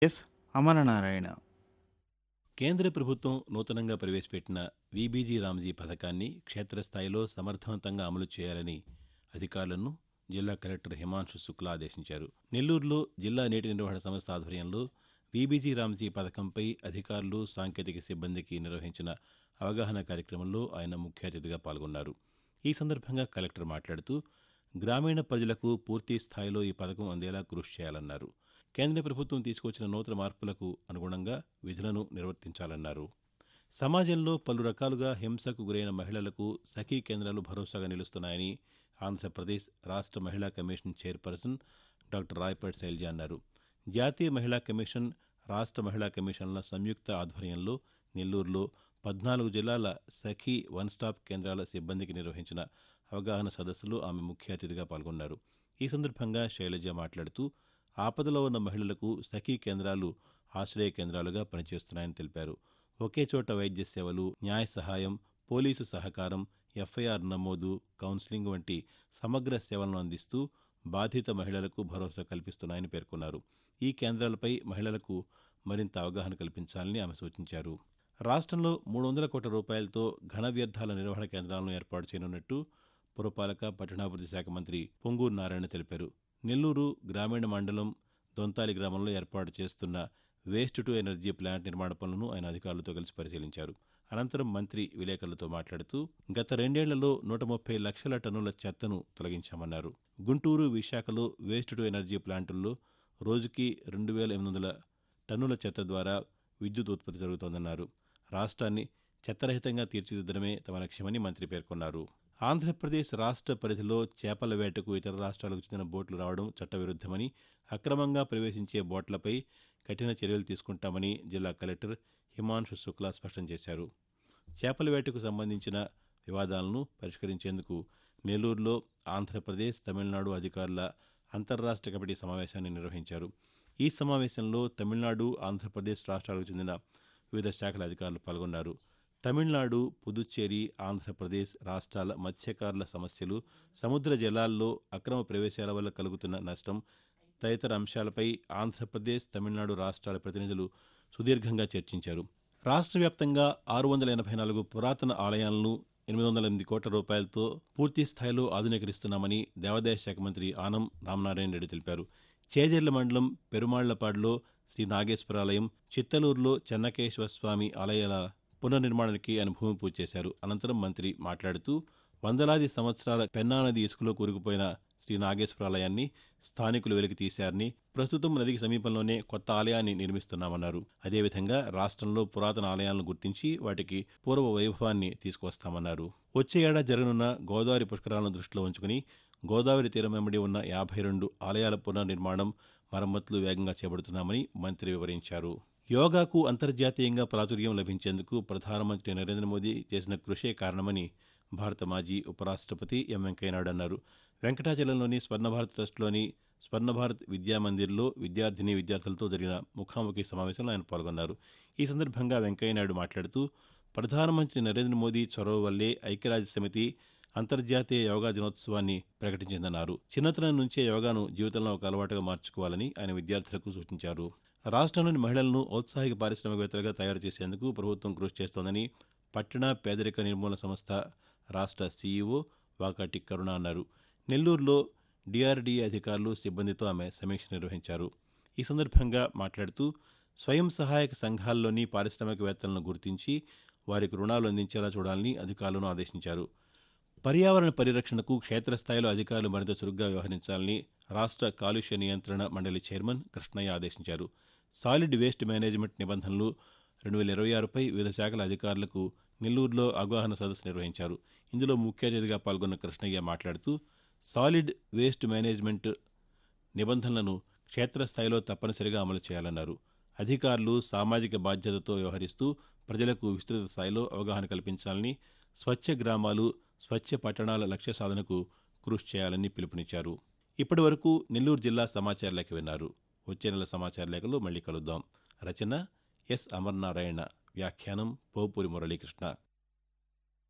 yes Amaranarayana కేంద్ర ప్రభుత్వం నూతనంగా ప్రవేశపెట్టిన వీబీజీ రామ్జీ పథకాన్ని క్షేత్రస్థాయిలో సమర్థవంతంగా అమలు చేయాలని అధికారులను జిల్లా కలెక్టర్ హిమాంశు శుక్లా ఆదేశించారు నెల్లూరులో జిల్లా నీటి నిర్వహణ సంస్థ ఆధ్వర్యంలో వీబీజీ రామ్జీ పథకంపై అధికారులు సాంకేతిక సిబ్బందికి నిర్వహించిన అవగాహన కార్యక్రమంలో ఆయన ముఖ్య అతిథిగా పాల్గొన్నారు ఈ సందర్భంగా కలెక్టర్ మాట్లాడుతూ గ్రామీణ ప్రజలకు పూర్తి స్థాయిలో ఈ పథకం అందేలా కృషి చేయాలన్నారు కేంద్ర ప్రభుత్వం తీసుకొచ్చిన నూతన మార్పులకు అనుగుణంగా విధులను నిర్వర్తించాలన్నారు సమాజంలో పలు రకాలుగా హింసకు గురైన మహిళలకు సఖీ కేంద్రాలు భరోసాగా నిలుస్తున్నాయని ఆంధ్రప్రదేశ్ రాష్ట్ర మహిళా commission chairperson doctor Rayapet Sailaja అన్నారు జాతీయ మహిళా కమిషన్ రాష్ట్ర మహిళా కమిషన్ల సంయుక్త ఆధ్వర్యంలో నెల్లూరులో పద్నాలుగు జిల్లాల సఖీ వన్ స్టాప్ కేంద్రాల సిబ్బందికి నిర్వహించిన అవగాహన సదస్సులో ఆమె ముఖ్య అతిథిగా పాల్గొన్నారు ఈ సందర్భంగా శైలజ మాట్లాడుతూ ఆపదలో ఉన్న మహిళలకు సఖీ కేంద్రాలు ఆశ్రయ కేంద్రాలుగా పనిచేస్తున్నాయని తెలిపారు ఒకే చోట వైద్య సేవలు న్యాయ సహాయం పోలీసు సహకారం ఎఫ్ఐఆర్ నమోదు కౌన్సిలింగ్ వంటి సమగ్ర సేవలను అందిస్తూ బాధిత మహిళలకు భరోసా కల్పిస్తున్నాయని పేర్కొన్నారు ఈ కేంద్రాలపై మహిళలకు మరింత అవగాహన కల్పించాలని ఆమె సూచించారు రాష్ట్రంలో మూడు వందల కోట్ల రూపాయలతో ఘన వ్యర్థాల నిర్వహణ కేంద్రాలను ఏర్పాటు చేయనున్నట్టు పురపాలక పట్టణాభివృద్ధి శాఖ మంత్రి పొంగూరు నారాయణ తెలిపారు నెల్లూరు గ్రామీణ మండలం దొంతాలి గ్రామంలో ఏర్పాటు చేస్తున్న వేస్ట్ టు ఎనర్జీ ప్లాంట్ నిర్మాణ పనులను ఆయన అధికారులతో కలిసి పరిశీలించారు అనంతరం మంత్రి విలేకరులతో మాట్లాడుతూ గత రెండేళ్లలో నూట ముప్పై లక్షల టన్నుల చెత్తను తొలగించామన్నారు గుంటూరు విశాఖలో వేస్ట్ టు ఎనర్జీ ప్లాంటుల్లో రోజుకి రెండు వేల ఎనిమిది వందల టన్నుల చెత్త ద్వారా విద్యుత్ ఉత్పత్తి జరుగుతోందన్నారు రాష్ట్రాన్ని చెత్తరహితంగా తీర్చిదిద్దడమే తమ లక్ష్యమని మంత్రి పేర్కొన్నారు ఆంధ్రప్రదేశ్ రాష్ట్ర పరిధిలో చేపల వేటకు ఇతర రాష్ట్రాలకు చెందిన బోట్లు రావడం చట్టవిరుద్దమని అక్రమంగా ప్రవేశించే బోట్లపై కఠిన చర్యలు తీసుకుంటామని జిల్లా కలెక్టర్ హిమాంశు శుక్లా స్పష్టం చేశారు చేపల వేటకు సంబంధించిన వివాదాలను పరిష్కరించేందుకు నెల్లూరులో ఆంధ్రప్రదేశ్ తమిళనాడు అధికారుల అంతర్రాష్ట్ర కమిటీ సమావేశాన్ని నిర్వహించారు ఈ సమావేశంలో తమిళనాడు ఆంధ్రప్రదేశ్ రాష్ట్రాలకు చెందిన వివిధ శాఖల అధికారులు పాల్గొన్నారు తమిళనాడు పుదుచ్చేరి ఆంధ్రప్రదేశ్ రాష్ట్రాల మత్స్యకారుల సమస్యలు సముద్ర జలాల్లో అక్రమ ప్రవేశాల వల్ల కలుగుతున్న నష్టం తదితర అంశాలపై ఆంధ్రప్రదేశ్ తమిళనాడు రాష్ట్రాల ప్రతినిధులు సుదీర్ఘంగా చర్చించారు రాష్ట్ర వ్యాప్తంగా ఆరు వందల ఎనభై నాలుగు పురాతన ఆలయాలను ఎనిమిది వందల ఎనిమిది కోట్ల రూపాయలతో పూర్తి స్థాయిలో ఆధునీకరిస్తున్నామని దేవాదాయ శాఖ మంత్రి ఆనం రామనారాయణ రెడ్డి తెలిపారు చేజర్ల మండలం పెరుమాళ్లపాడులో శ్రీ నాగేశ్వరాలయం చిత్తలూరులో చెన్నకేశ్వర స్వామి ఆలయాల పునర్నిర్మాణానికి ఆయన భూమి పూజ చేశారు అనంతరం మంత్రి మాట్లాడుతూ వందలాది సంవత్సరాల పెన్నా నది ఇసుకలో కూరుకుపోయిన శ్రీ నాగేశ్వరాలయాన్ని స్థానికులు వెలికి తీశారని ప్రస్తుతం నదికి సమీపంలోనే కొత్త ఆలయాన్ని నిర్మిస్తున్నామన్నారు అదేవిధంగా రాష్ట్రంలో పురాతన ఆలయాలను గుర్తించి వాటికి పూర్వ వైభవాన్ని తీసుకువస్తామన్నారు వచ్చే ఏడాది జరగనున్న గోదావరి పుష్కరాలను దృష్టిలో ఉంచుకుని గోదావరి తీరం వెంబడి ఉన్న యాభై రెండు ఆలయాల పునర్నిర్మాణం మరమ్మతులు వేగంగా చేపడుతున్నామని మంత్రి వివరించారు యోగాకు అంతర్జాతీయంగా ప్రాచుర్యం లభించేందుకు ప్రధానమంత్రి నరేంద్ర మోదీ చేసిన కృషే కారణమని భారత మాజీ ఉపరాష్ట్రపతి ఎం వెంకయ్యనాయుడు అన్నారు వెంకటాచలంలోని స్వర్ణభారత్ ట్రస్ట్లోని స్వర్ణభారత్ విద్యామందిర్లో విద్యార్థిని విద్యార్థులతో జరిగిన ముఖాముఖి సమావేశంలో ఆయన పాల్గొన్నారు ఈ సందర్భంగా వెంకయ్యనాయుడు మాట్లాడుతూ ప్రధానమంత్రి నరేంద్ర మోదీ చొరవ వల్లే ఐక్యరాజ్య సమితి అంతర్జాతీయ యోగా దినోత్సవాన్ని ప్రకటించిందన్నారు చిన్నతనం నుంచే యోగాను జీవితంలో ఒక అలవాటుగా మార్చుకోవాలని ఆయన విద్యార్థులకు సూచించారు రాష్ట్రంలోని మహిళలను ఔత్సాహిక పారిశ్రామికవేత్తలుగా తయారు చేసేందుకు ప్రభుత్వం కృషి చేస్తోందని పట్టణ పేదరిక నిర్మూలన సంస్థ రాష్ట్ర సీఈఓ వాకాటి కరుణ అన్నారు నెల్లూరులో డిఆర్డీఏ అధికారులు సిబ్బందితో ఆమె సమీక్ష నిర్వహించారు ఈ సందర్భంగా మాట్లాడుతూ స్వయం సహాయక సంఘాల్లోని పారిశ్రామికవేత్తలను గుర్తించి వారికి రుణాలు అందించేలా చూడాలని అధికారులను ఆదేశించారు పర్యావరణ పరిరక్షణకు క్షేత్రస్థాయిలో అధికారులు మరింత చురుగ్గా వ్యవహరించాలని రాష్ట్ర కాలుష్య నియంత్రణ మండలి చైర్మన్ కృష్ణయ్య ఆదేశించారు సాలిడ్ వేస్ట్ మేనేజ్మెంట్ నిబంధనలు రెండు వేల ఇరవై ఆరుపై వివిధ శాఖల అధికారులకు నెల్లూరులో అవగాహన సదస్సు నిర్వహించారు ఇందులో ముఖ్య అతిథిగా పాల్గొన్న కృష్ణయ్య మాట్లాడుతూ సాలిడ్ వేస్ట్ మేనేజ్మెంట్ నిబంధనలను క్షేత్రస్థాయిలో తప్పనిసరిగా అమలు చేయాలన్నారు అధికారులు సామాజిక బాధ్యతతో వ్యవహరిస్తూ ప్రజలకు విస్తృత స్థాయిలో అవగాహన కల్పించాలని స్వచ్ఛ గ్రామాలు స్వచ్ఛ పట్టణాల లక్ష్య సాధనకు కృషి చేయాలని పిలుపునిచ్చారు ఇప్పటి వరకు నెల్లూరు జిల్లా సమాచార లేఖ విన్నారు వచ్చే నెల సమాచార లేఖలో మళ్ళీ కలుద్దాం రచన ఎస్ అమర్నారాయణ వ్యాఖ్యానం పోపూరి మురళీకృష్ణ